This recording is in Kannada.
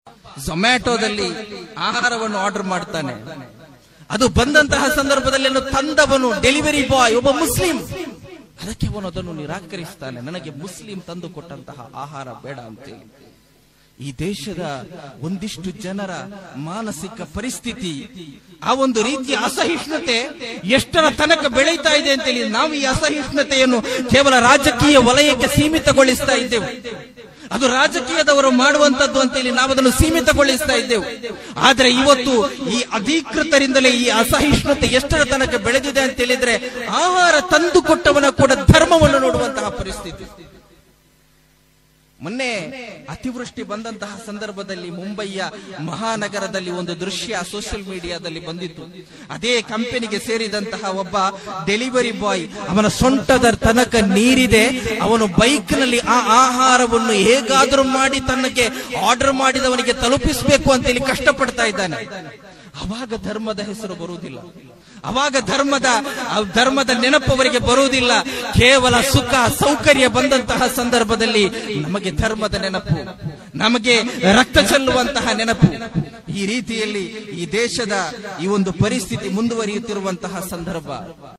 ಝೊಮ್ಯಾಟೋದಲ್ಲಿ ಆಹಾರವನ್ನು ಆರ್ಡರ್ ಮಾಡ್ತಾನೆ ಅದು ಬಂದಂತಹ ಸಂದರ್ಭದಲ್ಲಿ ಅವನು ತಂದವನು ಡೆಲಿವರಿ ಬಾಯ್ ಒಬ್ಬ ಮುಸ್ಲಿಂ ಅದಕ್ಕೆ ಅವನು ಅದನ್ನು ನಿರಾಕರಿಸ್ತಾನೆ ನನಗೆ ಮುಸ್ಲಿಂ ತಂದು ಕೊಟ್ಟಂತಹ ಆಹಾರ ಬೇಡ ಅಂತೇಳಿ ಈ ದೇಶದ ಒಂದಿಷ್ಟು ಜನರ ಮಾನಸಿಕ ಪರಿಸ್ಥಿತಿ ಆ ಒಂದು ರೀತಿಯ ಅಸಹಿಷ್ಣುತೆ ಎಷ್ಟರ ತನಕ ಬೆಳೀತಾ ಇದೆ ಅಂತೇಳಿ ನಾವು ಈ ಅಸಹಿಷ್ಣುತೆಯನ್ನು ಕೇವಲ ರಾಜಕೀಯ ವಲಯಕ್ಕೆ ಸೀಮಿತಗೊಳಿಸ್ತಾ ಇದ್ದೆವು ಅದು ರಾಜಕೀಯದವರು ಮಾಡುವಂತದ್ದು ಅಂತೇಳಿ ನಾವು ಅದನ್ನು ಸೀಮಿತಗೊಳಿಸ್ತಾ ಇದ್ದೆವು ಆದ್ರೆ ಇವತ್ತು ಈ ಅಧಿಕೃತರಿಂದಲೇ ಈ ಅಸಹಿಷ್ಣುತೆ ಎಷ್ಟರ ತನಕ ಬೆಳೆದಿದೆ ಅಂತ ಹೇಳಿದ್ರೆ ಆಹಾರ ತಂದು ಕೊಟ್ಟವನ ಕೂಡ ಧರ್ಮವನ್ನು ನೋಡುವಂತಹ ಪರಿಸ್ಥಿತಿ ಮೊನ್ನೆ ಅತಿವೃಷ್ಟಿ ಬಂದಂತಹ ಸಂದರ್ಭದಲ್ಲಿ ಮುಂಬಯಿಯ ಮಹಾನಗರದಲ್ಲಿ ಒಂದು ದೃಶ್ಯ ಸೋಷಿಯಲ್ ಮೀಡಿಯಾದಲ್ಲಿ ಬಂದಿತ್ತು ಅದೇ ಕಂಪನಿಗೆ ಸೇರಿದಂತಹ ಒಬ್ಬ ಡೆಲಿವರಿ ಬಾಯ್ ಅವನ ಸೊಂಟದ ತನಕ ನೀರಿದೆ ಅವನು ಬೈಕ್ ನಲ್ಲಿ ಆ ಆಹಾರವನ್ನು ಹೇಗಾದ್ರೂ ಮಾಡಿ ತನಗೆ ಆರ್ಡರ್ ಮಾಡಿದವನಿಗೆ ತಲುಪಿಸಬೇಕು ಅಂತೇಳಿ ಕಷ್ಟಪಡ್ತಾ ಇದ್ದಾನೆ ಅವಾಗ ಧರ್ಮದ ಹೆಸರು ಬರುವುದಿಲ್ಲ ಅವಾಗ ಧರ್ಮದ ಆ ಧರ್ಮದ ನೆನಪು ಅವರಿಗೆ ಬರುವುದಿಲ್ಲ ಕೇವಲ ಸುಖ ಸೌಕರ್ಯ ಬಂದಂತಹ ಸಂದರ್ಭದಲ್ಲಿ ನಮಗೆ ಧರ್ಮದ ನೆನಪು ನಮಗೆ ರಕ್ತ ಚೆಲ್ಲುವಂತಹ ನೆನಪು ಈ ರೀತಿಯಲ್ಲಿ ಈ ದೇಶದ ಈ ಒಂದು ಪರಿಸ್ಥಿತಿ ಮುಂದುವರಿಯುತ್ತಿರುವಂತಹ ಸಂದರ್ಭ